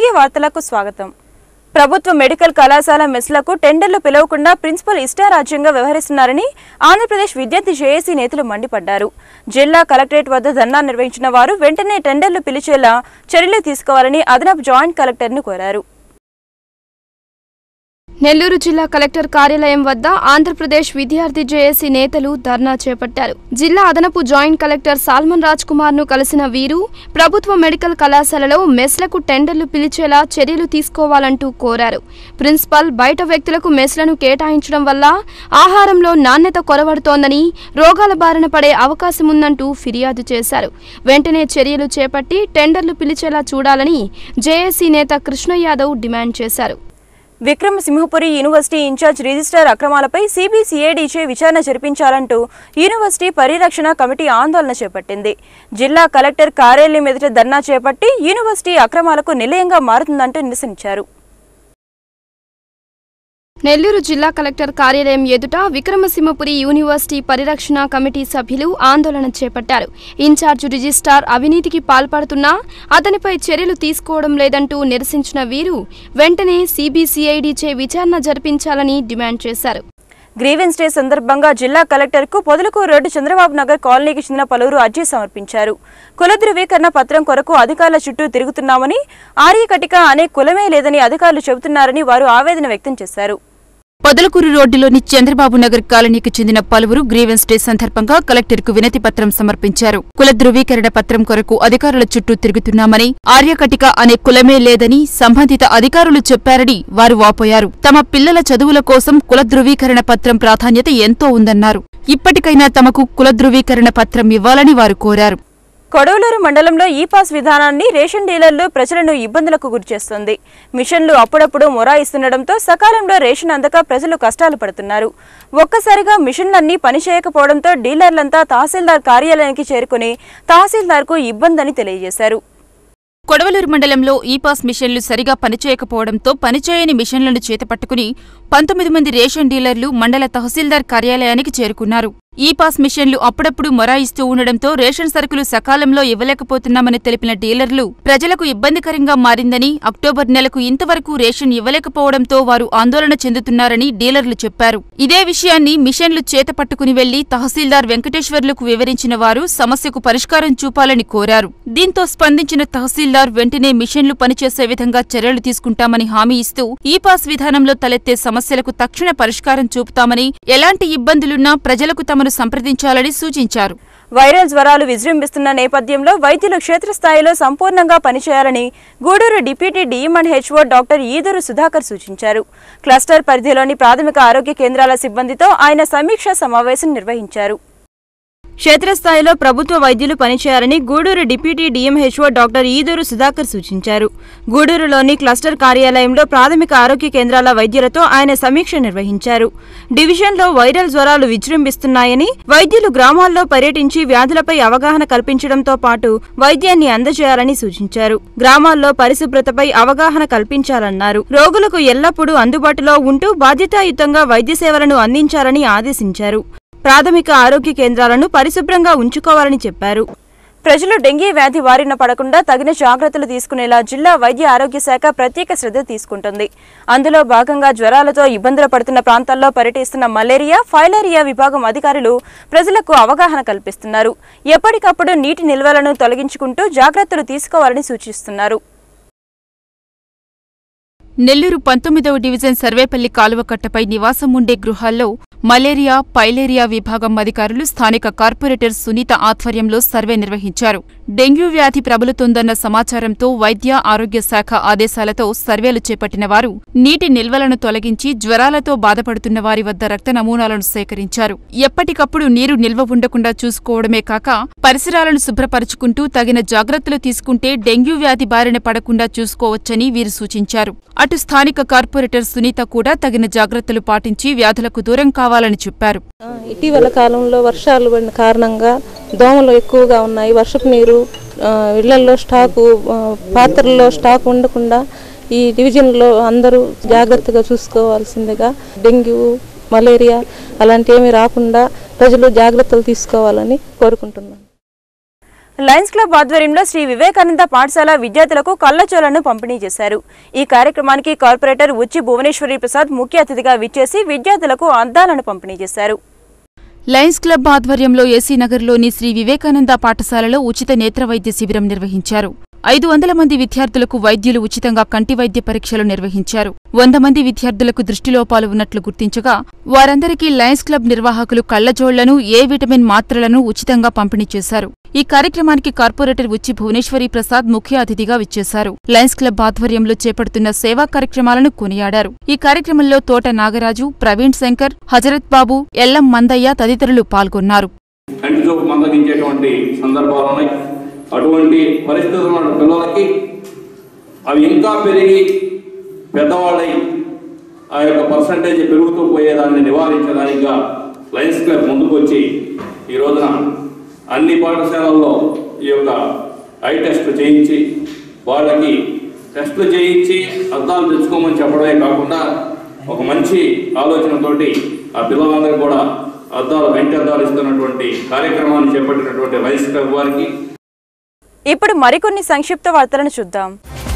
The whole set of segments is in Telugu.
తెలుగు వార్తలకు స్వాగతం ప్రభుత్వ మెడికల్ కళాశాల మెస్లకు టెండర్లు పిలవకుండా ప్రిన్సిపల్ ఇష్టారాజ్యంగా వ్యవహరిస్తున్నారని ఆంధ్రప్రదేశ్ విద్యార్థి జేఏసీ నేతలు మండిపడ్డారు జిల్లా కలెక్టరేట్ వద్ద ధర్నా నిర్వహించిన వారు వెంటనే టెండర్లు పిలిచేలా చర్యలు తీసుకోవాలని అదనపు జాయింట్ కలెక్టర్ను కోరారు నెల్లూరు జిల్లా కలెక్టర్ కార్యాలయం వద్ద ఆంధ్రప్రదేశ్ విద్యార్థి జేఏసీ నేతలు ధర్నా చేపట్టారు జిల్లా అదనపు జాయింట్ కలెక్టర్ సాల్మన్ రాజ్ కుమార్ ను కలిసిన వీరు ప్రభుత్వ మెడికల్ కళాశాలలో మెస్లకు టెండర్లు పిలిచేలా చర్యలు తీసుకోవాలంటూ కోరారు ప్రిన్సిపల్ బయట వ్యక్తులకు మెస్లను కేటాయించడం వల్ల ఆహారంలో నాణ్యత కొరవడుతోందని రోగాల బారిన పడే అవకాశం ఉందంటూ ఫిర్యాదు చేశారు వెంటనే చర్యలు చేపట్టి టెండర్లు పిలిచేలా చూడాలని జేఏసీ నేత కృష్ణ యాదవ్ డిమాండ్ చేశారు విక్రమసింహపురి యూనివర్సిటీ ఇన్ఛార్జ్ రిజిస్ట్రార్ అక్రమాలపై సిబిసిఐడిచే విచారణ జరిపించాలంటూ యూనివర్సిటీ పరిరక్షణ కమిటీ ఆందోళన చేపట్టింది జిల్లా కలెక్టర్ కార్యాలయం ఎదుట ధర్నా చేపట్టి యూనివర్సిటీ అక్రమాలకు నిలయంగా మారుతుందంటూ నిరసించారు నెల్లూరు జిల్లా కలెక్టర్ కార్యాలయం ఎదుట విక్రమసింహపురి యూనివర్సిటీ పరిరక్షణ కమిటీ సభ్యులు ఆందోళన చేపట్టారు ఇన్ఛార్జ్ రిజిస్ట్రార్ అవినీతికి పాల్పడుతున్నా అతనిపై చర్యలు తీసుకోవడం లేదంటూ నిరసించిన వీరు వెంటనే సిబిసిఐడిచే విచారణ జరిపించాలని డిమాండ్ చేశారు గ్రీవెన్స్ డే సందర్భంగా జిల్లా కలెక్టర్కు పొదలకూరు రోడ్డు చంద్రబాబు నగర్ కాలనీకి చెందిన పలువురు అర్జీ సమర్పించారు కుల ధృవీకరణ పత్రం కొరకు అధికారుల చుట్టూ తిరుగుతున్నామని ఆర్యకటిక అనే కులమే లేదని అధికారులు చెబుతున్నారని వారు ఆవేదన వ్యక్తం చేశారు పొదలకూరు రోడ్డులోని చంద్రబాబు నగర్ కాలనీకి చెందిన పలువురు గ్రీవెన్స్ డే సందర్భంగా కలెక్టర్కు వినతి పత్రం సమర్పించారు కుల ధృవీకరణ పత్రం కొరకు అధికారుల చుట్టూ తిరుగుతున్నామని ఆర్యకటిక అనే కులమే లేదని సంబంధిత అధికారులు చెప్పారని వారు వాపోయారు తమ పిల్లల చదువుల కోసం కుల ధృవీకరణ పత్రం ప్రాధాన్యత ఎంతో ఉందన్నారు ఇప్పటికైనా తమకు కుల ధృవీకరణ పత్రం ఇవ్వాలని వారు కోరారు కొడవలూరు మండలంలో ఈ పాస్ విధానాన్ని రేషన్ డీలర్లు ప్రజలను ఇబ్బందులకు గురిచేస్తుంది మిషన్లు అప్పుడప్పుడు మొరాయిస్తుండటంతో సకాలంలో రేషన్ అందక ప్రజలు కష్టాలు పడుతున్నారు ఒక్కసారిగా మిషన్లన్నీ పనిచేయకపోవడంతో డీలర్లంతా తహసీల్దార్ కార్యాలయానికి చేరుకుని తహసీల్దార్కు ఇబ్బందని తెలియజేశారు కొడవలూరు మండలంలో ఈ పాస్ మిషన్లు సరిగా పనిచేయకపోవడంతో పనిచేయని మిషన్లను చేతపట్టుకుని పంతొమ్మిది మంది రేషన్ డీలర్లు మండల తహసీల్దార్ కార్యాలయానికి చేరుకున్నారు ఈ పాస్ మిషన్లు అప్పుడప్పుడు మొరాయిస్తూ ఉండడంతో రేషన్ సరుకులు సకాలంలో ఇవ్వలేకపోతున్నామని తెలిపిన డీలర్లు ప్రజలకు ఇబ్బందికరంగా మారిందని అక్టోబర్ నెలకు ఇంతవరకు రేషన్ ఇవ్వలేకపోవడంతో వారు ఆందోళన చెందుతున్నారని డీలర్లు చెప్పారు ఇదే విషయాన్ని మిషన్లు చేతపట్టుకుని వెళ్లి తహసీల్దార్ వెంకటేశ్వర్లకు వివరించిన వారు సమస్యకు పరిష్కారం చూపాలని కోరారు దీంతో స్పందించిన తహసీల్దార్ వెంటనే మిషన్లు పనిచేసే విధంగా చర్యలు తీసుకుంటామని హామీ ఇస్తూ ఈ పాస్ విధానంలో తలెత్తే సమస్యలకు తక్షణ పరిష్కారం చూపుతామని ఎలాంటి ఇబ్బందులున్నా ప్రజలకు తమను సంప్రదించాలని సూచించారు వైరల్ జ్వరాలు విజృంభిస్తున్న నేపథ్యంలో వైద్యులు క్షేత్రస్థాయిలో సంపూర్ణంగా పనిచేయాలని Gudur deputy DM and HO doctor Eduru Sudhakar సూచించారు క్లస్టర్ పరిధిలోని ప్రాథమిక ఆరోగ్య కేంద్రాల సిబ్బందితో ఆయన సమీక్షా సమావేశం నిర్వహించారు క్షేత్రస్థాయిలో ప్రభుత్వ వైద్యులు పనిచేయాలని Gudur deputy DMHO doctor Eduru Sudhakar సూచించారు గూడూరులోని క్లస్టర్ కార్యాలయంలో ప్రాథమిక ఆరోగ్య కేంద్రాల వైద్యులతో ఆయన సమీక్ష నిర్వహించారు డివిజన్లో వైరల్ జ్వరాలు విజృంభిస్తున్నాయని వైద్యులు గ్రామాల్లో పర్యటించి వ్యాధులపై అవగాహన కల్పించడంతో పాటు వైద్యాన్ని అందజేయాలని సూచించారు గ్రామాల్లో పరిశుభ్రతపై అవగాహన కల్పించాలన్నారు రోగులకు ఎల్లప్పుడూ అందుబాటులో ఉంటూ బాధ్యతాయుతంగా వైద్య సేవలను అందించాలని ఆదేశించారు ప్రాథమిక ఆరోగ్య కేంద్రాలను పరిశుభ్రంగా ఉంచుకోవాలని చెప్పారు ప్రజలు డెంగీ వ్యాధి బారిన పడకుండా తగిన జాగ్రత్తలు తీసుకునేలా జిల్లా వైద్య ఆరోగ్య శాఖ ప్రత్యేక శ్రద్ధ తీసుకుంటుంది అందులో భాగంగా జ్వరాలతో ఇబ్బందులు పడుతున్న ప్రాంతాల్లో పర్యటిస్తున్న మలేరియా ఫైలేరియా విభాగం అధికారులు ప్రజలకు అవగాహన కల్పిస్తున్నారు ఎప్పటికప్పుడు నీటి నిల్వలను తొలగించుకుంటూ జాగ్రత్తలు తీసుకోవాలని సూచిస్తున్నారు నెల్లూరు పంతొమ్మిదవ డివిజన్ సర్వేపల్లి కాలువ కట్టపై నివాసం ఉండే గృహాల్లో మలేరియా పైలేరియా విభాగం అధికారులు స్థానిక కార్పొరేటర్ సునీత ఆధ్వర్యంలో సర్వే నిర్వహించారు డెంగ్యూ వ్యాధి ప్రబలుతోందన్న సమాచారంతో వైద్య ఆరోగ్య శాఖ ఆదేశాలతో సర్వేలు చేపట్టిన వారు నీటి నిల్వలను తొలగించి జ్వరాలతో బాధపడుతున్న వారి వద్ద రక్త నమూనాలను సేకరించారు ఎప్పటికప్పుడు నీరు నిల్వ ఉండకుండా చూసుకోవడమే కాక పరిసరాలను శుభ్రపరుచుకుంటూ తగిన జాగ్రత్తలు తీసుకుంటే డెంగ్యూ వ్యాధి బారిన పడకుండా చూసుకోవచ్చని వీరు సూచించారు అటు స్థానిక కార్పొరేటర్ సునీత కూడా తగిన జాగ్రత్తలు పాటించి వ్యాధులకు దూరం కావాలని చెప్పారు ఆ, ఇటీవల కాలంలో వర్షాలు పడిన కారణంగా దోమలు ఎక్కువగా ఉన్నాయి వర్షపు నీరు ఆ, ఇళ్లల్లో స్టాకు ఆ, పాత్రల్లో స్టాక్ ఉండకుండా ఈ డివిజన్లో అందరూ జాగ్రత్తగా చూసుకోవాల్సిందిగా డెంగ్యూ మలేరియా అలాంటివి ఏమీ రాకుండా ప్రజలు జాగ్రత్తలు తీసుకోవాలని కోరుకుంటున్నాను లయన్స్ క్లబ్ ఆధ్వర్యంలో శ్రీ వివేకానంద పాఠశాల విద్యార్థులకు కళ్ళజోలను పంపిణీ చేశారు ఈ కార్యక్రమానికి కార్పొరేటర్ ఉచ్చి భువనేశ్వరి ప్రసాద్ ముఖ్య అతిథిగా విచ్చేసి విద్యార్థులకు అద్దాలను పంపిణీ చేశారు లయన్స్ క్లబ్ ఆధ్వర్యంలో ఏసీ నగర్లోని శ్రీ వివేకానంద పాఠశాలలో ఉచిత నేత్ర వైద్య శిబిరం నిర్వహించారు ఐదు వందల మంది విద్యార్థులకు వైద్యులు ఉచితంగా కంటి వైద్య పరీక్షలు నిర్వహించారు వంద మంది విద్యార్థులకు దృష్టిలోపాలు ఉన్నట్లు గుర్తించగా వారందరికీ లయన్స్ క్లబ్ నిర్వాహకులు కళ్లజోళ్లను ఏ విటమిన్ మాత్రలను ఉచితంగా పంపిణీ చేశారు ఈ కార్యక్రమానికి కార్పొరేటర్ ఉచ్చి భువనేశ్వరి ప్రసాద్ ముఖ్య అతిథిగా విచ్చేశారు లయన్స్ క్లబ్ ఆధ్వర్యంలో చేపడుతున్న సేవా కార్యక్రమాలను కొనియాడారు ఈ కార్యక్రమంలో తోట నాగరాజు ప్రవీణ్ శంకర్ హజరత్ బాబు ఎల్లం మందయ్య తదితరులు పాల్గొన్నారు కంటి చూపు మందగించేటువంటి సందర్భాలు ఉన్నాయి అటువంటి పరిస్థితులు ఉన్న పిల్లలకి అవి ఇంకా పెరిగి పెద్దవాళ్ళై ఆ యొక్క పర్సంటేజ్ పెరుగుతూ పోయేదాన్ని నివారించడానికిగా లయన్స్ క్లబ్ ముందుకు వచ్చి ఈ రోజున అన్ని పాఠశాలల్లో ఈ యొక్క ఐ టెస్ట్ చేయించి వాళ్ళకి టెస్టులు చేయించి అద్దాలు తెచ్చుకోమని చెప్పడమే కాకుండా ఒక మంచి ఆలోచనతోటి ఆ పిల్లలందరికీ కూడా అద్దాలు వెంట అద్దాలు ఇస్తున్నటువంటి కార్యక్రమాన్ని చేపట్టినటువంటి లయన్స్ క్లబ్ వారికి ఇప్పుడు మరికొన్ని సంక్షిప్త వార్తలను చూద్దాం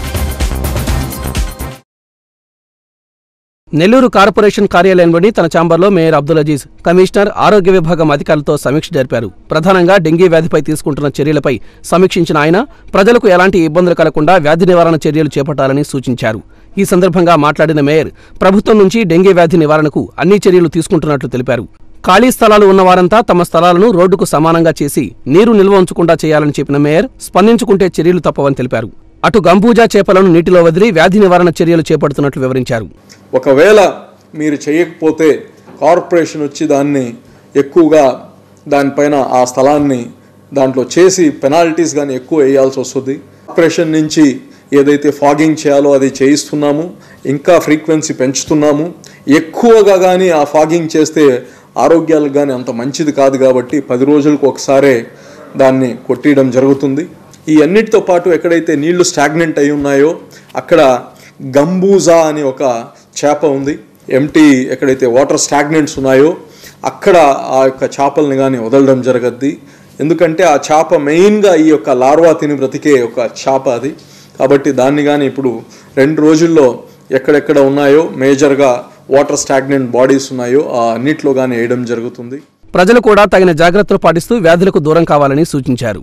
నెల్లూరు కార్పొరేషన్ కార్యాలయంలోని తన ఛాంబర్లో మేయర్ అబ్దుల్ అజీజ్ కమిషనర్ ఆరోగ్య విభాగం అధికారులతో సమీక్ష జరిపారు ప్రధానంగా డెంగీ వ్యాధిపై తీసుకుంటున్న చర్యలపై సమీక్షించిన ఆయన ప్రజలకు ఎలాంటి ఇబ్బందులు కలగకుండా వ్యాధి నివారణ చర్యలు చేపట్టాలని సూచించారు ఈ సందర్భంగా మాట్లాడిన మేయర్ ప్రభుత్వం నుంచి డెంగీ వ్యాధి నివారణకు అన్ని చర్యలు తీసుకుంటున్నట్లు తెలిపారు ఖాళీ స్థలాలు ఉన్నవారంతా తమ స్థలాలను రోడ్డుకు సమానంగా చేసి నీరు నిల్వ ఉంచకుండా చేయాలని చెప్పిన మేయర్ స్పందించుకుంటే చర్యలు తప్పవని తెలిపారు అటు గంబూజా చేపలను నీటిలో వదిలి వ్యాధి నివారణ చర్యలు చేపడుతున్నట్లు వివరించారు ఒకవేళ మీరు చేయకపోతే కార్పొరేషన్ వచ్చి దాన్ని ఎక్కువగా దానిపైన ఆ స్థలాన్ని దాంట్లో చేసి పెనాల్టీస్ కానీ ఎక్కువ వేయాల్సి వస్తుంది కార్పొరేషన్ నుంచి ఏదైతే ఫాగింగ్ చేయాలో అది చేయిస్తున్నాము ఇంకా ఫ్రీక్వెన్సీ పెంచుతున్నాము ఎక్కువగా కానీ ఆ ఫాగింగ్ చేస్తే ఆరోగ్యాలకు కానీ అంత మంచిది కాదు కాబట్టి పది రోజులకు ఒకసారే దాన్ని కొట్టేయడం జరుగుతుంది ఈ అన్నిటితో పాటు ఎక్కడైతే నీళ్లు స్టాగ్నెంట్ అయి ఉన్నాయో అక్కడ గంబూజా అని ఒక చేప ఉంది ఎంటీ ఎక్కడైతే వాటర్ స్టాగ్నెంట్స్ ఉన్నాయో అక్కడ ఆ యొక్క చేపల్ని కానీ వదలడం జరగద్ది ఎందుకంటే ఆ చేప మెయిన్గా ఈ యొక్క లార్వా తిని బ్రతికే ఒక చేప అది కాబట్టి దాన్ని కానీ ఇప్పుడు రెండు రోజుల్లో ఎక్కడెక్కడ ఉన్నాయో మేజర్గా వాటర్ స్టాగ్నెంట్ బాడీస్ ఉన్నాయో ఆ అన్నిట్లో కానీ వేయడం జరుగుతుంది ప్రజలు కూడా తగిన జాగ్రత్తలు పాటిస్తూ వ్యాధులకు దూరం కావాలని సూచించారు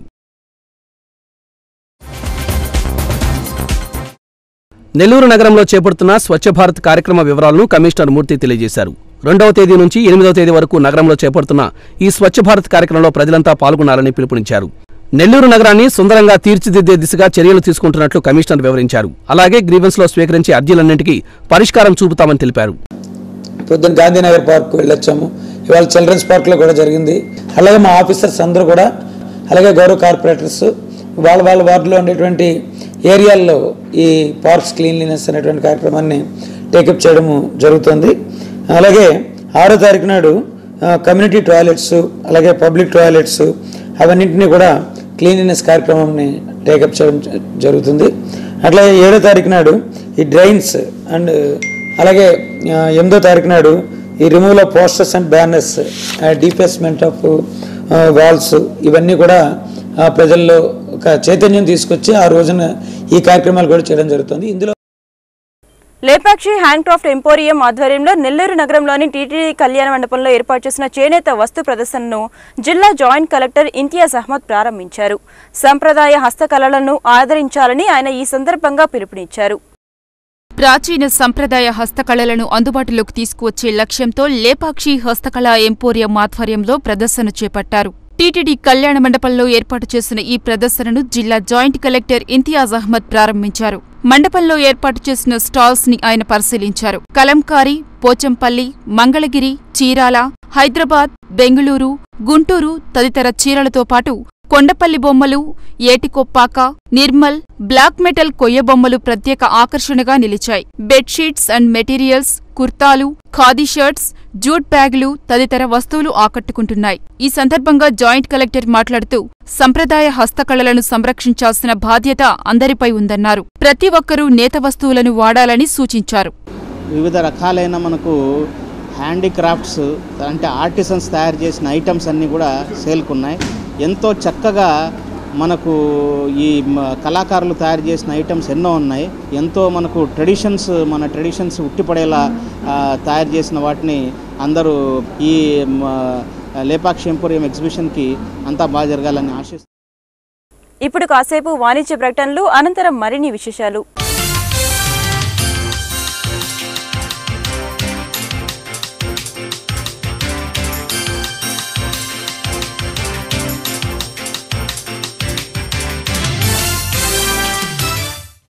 నెల్లూరు నగరంలో చేపడుతున్న స్వచ్ఛ భారత్ కార్యక్రమ వివరాలను కమిషనర్ మూర్తి తెలియజేశారు రెండవ తేదీ నుంచి ఎనిమిదవ తేదీ వరకు నగరంలో చేపడుతున్న ఈ స్వచ్ఛ భారత్ కార్యక్రమంలో ప్రజలంతా పాల్గొనాలని పిలుపునిచ్చారు నెల్లూరు నగరాన్ని సుందరంగా తీర్చిదిద్దే దిశగా చర్యలు తీసుకుంటున్నట్లు కమిషనర్ వివరించారు అలాగే గ్రీవెన్స్ లో స్వీకరించే అర్జీలన్నింటికీ పరిష్కారం చూపుతామని తెలిపారు పొద్దున్న గాంధీనగర్ పార్క్ వెళ్ళొచ్చాము ఇవాళ చిల్డ్రన్స్ పార్క్లో కూడా జరిగింది అలాగే మా ఆఫీసర్స్ అందరూ కూడా అలాగే గౌరవ కార్పొరేటర్స్ వాళ్ళ వాళ్ళ వార్డులో ఉండేటువంటి ఏరియాల్లో ఈ పార్క్స్ క్లీన్లీనెస్ అనేటువంటి కార్యక్రమాన్ని టేకప్ చేయడము జరుగుతుంది అలాగే ఆరో తారీఖు నాడు కమ్యూనిటీ టాయిలెట్స్ అలాగే పబ్లిక్ టాయిలెట్స్ అవన్నింటినీ కూడా క్లీన్లీనెస్ కార్యక్రమాన్ని టేకప్ చేయడం జ- జరుగుతుంది అట్లాగే ఏడో తారీఖు నాడు ఈ డ్రైన్స్ అండ్ అలాగే ఆ, ఎనిమిదో తారీఖు నాడు ఈ removal of posters and banners defacement of walls ఇవన్నీ కూడా ఆ, ప్రజల్లో ఒక చైతన్యం తీసుకొచ్చి ఆ రోజున ఈ కార్యక్రమాలు కూడా చేయడం జరుగుతుంది ఇందులో లేపాక్షి హ్యాండ్ క్రాఫ్ట్ ఎంపోరియం ఆధ్వర్యంలో నెల్లూరు నగరంలోని టీటీడీ కళ్యాణ మండపంలో ఏర్పాటు చేసిన చేనేత వస్తు ప్రదర్శనను జిల్లా జాయింట్ కలెక్టర్ ఇంతియాజ్ అహ్మద్ ప్రారంభించారు సంప్రదాయ హస్తకళలను ఆదరించాలని ఆయన ఈ సందర్భంగా పిలుపునిచ్చారు ప్రాచీన సంప్రదాయ హస్తకళలను అందుబాటులోకి తీసుకువచ్చే లక్ష్యంతో లేపాక్షి హస్తకళా ఎంపోరియం ఆధ్వర్యంలో ప్రదర్శన చేపట్టారు టీటీడీ కళ్యాణ మండపంలో ఏర్పాటు చేసిన ఈ ప్రదర్శనను జిల్లా జాయింట్ కలెక్టర్ ఇంతియాజ్ అహ్మద్ ప్రారంభించారు మండపంలో ఏర్పాటు చేసిన స్టాల్స్ ని ఆయన పరిశీలించారు కలంకారి పోచంపల్లి మంగళగిరి చీరాల హైదరాబాద్ బెంగుళూరు గుంటూరు తదితర చీరలతో పాటు కొండపల్లి బొమ్మలు ఏటికొప్పాక నిర్మల్ బ్లాక్ మెటల్ కొయ్య బొమ్మలు ప్రత్యేక ఆకర్షణగా నిలిచాయి బెడ్షీట్స్ అండ్ మెటీరియల్స్ కుర్తాలు ఖాదీ షర్ట్స్ జూట్ బ్యాగులు తదితర వస్తువులు ఆకట్టుకుంటున్నాయి ఈ సందర్భంగా జాయింట్ కలెక్టర్ మాట్లాడుతూ సంప్రదాయ హస్తకళలను సంరక్షించాల్సిన బాధ్యత అందరిపై ఉందన్నారు ప్రతి ఒక్కరూ నేత వస్తువులను వాడాలని సూచించారు వివిధ రకాలైన మనకు హ్యాండీక్రాఫ్ట్స్ అంటే ఆర్టిసన్స్ తయారు చేసిన ఐటమ్స్ అన్నీ కూడా సేల్కున్నాయి ఎంతో చక్కగా మనకు ఈ మ- కళాకారులు తయారు చేసిన ఐటమ్స్ ఎన్నో ఉన్నాయి ఎంతో మనకు ట్రెడిషన్స్ మన ట్రెడిషన్స్ ఉట్టిపడేలా ఆ, తయారు చేసిన వాటిని అందరూ ఈ మ, లేపాక్షి ఎంపోరియం ఎగ్జిబిషన్కి అంతా బాగా జరగాలని ఆశిస్తున్నాను ఇప్పుడు కాసేపు వాణిజ్య ప్రకటనలు అనంతరం మరిన్ని విశేషాలు